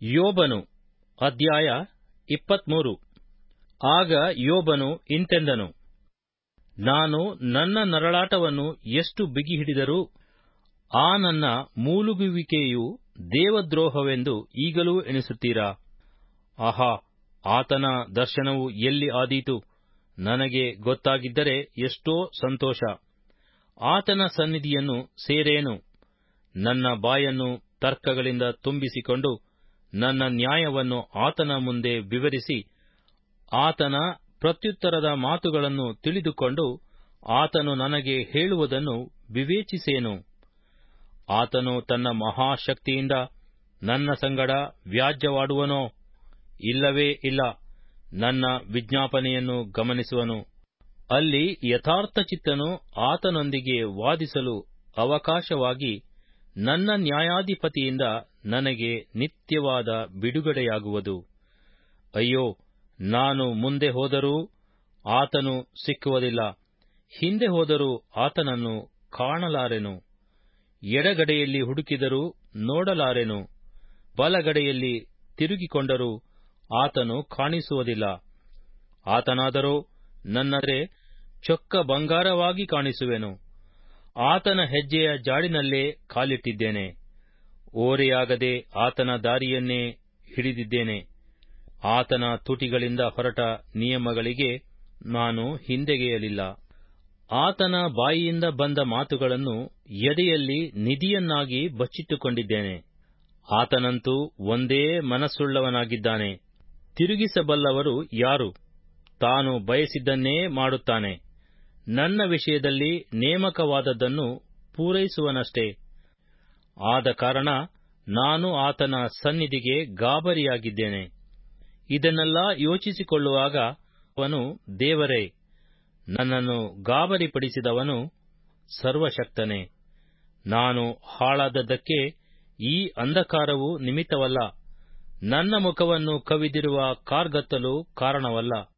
ಯೋಬನು ಅಧ್ಯಾಯ ಇಪ್ಪತ್ಮೂರು ಆಗ ಯೋಬನು ಇಂತೆಂದನು ನಾನು ನನ್ನ ನರಳಾಟವನ್ನು ಎಷ್ಟು ಬಿಗಿ ಹಿಡಿದರೂ ಆ ನನ್ನ ಮೂಲುಗುವಿಕೆಯು ದೇವದ್ರೋಹವೆಂದು ಈಗಲೂ ಎಣಿಸುತ್ತೀರಾ ಆಹಾ ಆತನ ದರ್ಶನವು ಎಲ್ಲಿ ಆದೀತು ನನಗೆ ಗೊತ್ತಾಗಿದ್ದರೆ ಎಷ್ಟೋ ಸಂತೋಷ ಆತನ ಸನ್ನಿಧಿಯನ್ನು ಸೇರೇನು ನನ್ನ ಬಾಯನ್ನು ತರ್ಕಗಳಿಂದ ತುಂಬಿಸಿಕೊಂಡು ನನ್ನ ನ್ಯಾಯವನ್ನು ಆತನ ಮುಂದೆ ವಿವರಿಸಿ ಆತನ ಪ್ರತ್ಯುತ್ತರದ ಮಾತುಗಳನ್ನು ತಿಳಿದುಕೊಂಡು ಆತನು ನನಗೆ ಹೇಳುವುದನ್ನು ವಿವೇಚಿಸೇನು ಆತನು ತನ್ನ ಮಹಾಶಕ್ತಿಯಿಂದ ನನ್ನ ಸಂಗಡ ವ್ಯಾಜ್ಯವಾಡುವನೋ ಇಲ್ಲವೇ ಇಲ್ಲ ನನ್ನ ವಿಜ್ಞಾಪನೆಯನ್ನು ಗಮನಿಸುವನು ಅಲ್ಲಿ ಯಥಾರ್ಥಚಿತ್ತನು ಆತನೊಂದಿಗೆ ವಾದಿಸಲು ಅವಕಾಶವಾಗಿ ನನ್ನ ನ್ಯಾಯಾಧಿಪತಿಯಿಂದ ನನಗೆ ನಿತ್ಯವಾದ ಬಿಡುಗಡೆಯಾಗುವುದು ಅಯ್ಯೋ ನಾನು ಮುಂದೆ ಹೋದರೂ ಆತನು ಸಿಕ್ಕುವುದಿಲ್ಲ ಹಿಂದೆ ಹೋದರೂ ಆತನನ್ನು ಕಾಣಲಾರೆನು ಎಡಗಡೆಯಲ್ಲಿ ಹುಡುಕಿದರೂ ನೋಡಲಾರೆನು ಬಲಗಡೆಯಲ್ಲಿ ತಿರುಗಿಕೊಂಡರೂ ಆತನು ಕಾಣಿಸುವುದಿಲ್ಲ ಆತನಾದರೋ ನನ್ನರೆ ಚೊಕ್ಕ ಬಂಗಾರವಾಗಿ ಕಾಣಿಸುವೆನು ಆತನ ಹೆಜ್ಜೆಯ ಜಾಡಿನಲ್ಲೇ ಕಾಲಿಟ್ಟಿದ್ದೇನೆ ಓರೆಯಾಗದೆ ಆತನ ದಾರಿಯನ್ನೇ ಹಿಡಿದಿದ್ದೇನೆ ಆತನ ತುಟಿಗಳಿಂದ ಹೊರಟ ನಿಯಮಗಳಿಗೆ ನಾನು ಹಿಂದೆಗೆಯಲಿಲ್ಲ ಆತನ ಬಾಯಿಯಿಂದ ಬಂದ ಮಾತುಗಳನ್ನು ಎದೆಯಲ್ಲಿ ನಿಧಿಯನ್ನಾಗಿ ಬಚ್ಚಿಟ್ಟುಕೊಂಡಿದ್ದೇನೆ ಆತನಂತೂ ಒಂದೇ ಮನಸ್ಸುಳ್ಳವನಾಗಿದ್ದಾನೆ ತಿರುಗಿಸಬಲ್ಲವರು ಯಾರು ತಾನು ಬಯಸಿದ್ದನ್ನೇ ಮಾಡುತ್ತಾನೆ ನನ್ನ ವಿಷಯದಲ್ಲಿ ನೇಮಕವಾದದ್ದನ್ನು ಪೂರೈಸುವನಷ್ಟೇ ಆದ ಕಾರಣ ನಾನು ಆತನ ಸನ್ನಿಧಿಗೆ ಗಾಬರಿಯಾಗಿದ್ದೇನೆ ಇದನ್ನೆಲ್ಲ ಯೋಚಿಸಿಕೊಳ್ಳುವಾಗ ಅವನು ದೇವರೇ ನನ್ನನ್ನು ಗಾಬರಿಪಡಿಸಿದವನು ಸರ್ವಶಕ್ತನೇ ನಾನು ಹಾಳಾದದ್ದಕ್ಕೆ ಈ ಅಂಧಕಾರವು ನಿಮಿತ್ತವಲ್ಲ ನನ್ನ ಮುಖವನ್ನು ಕವಿದಿರುವ ಕಾರ್ಗತ್ತಲು ಕಾರಣವಲ್ಲ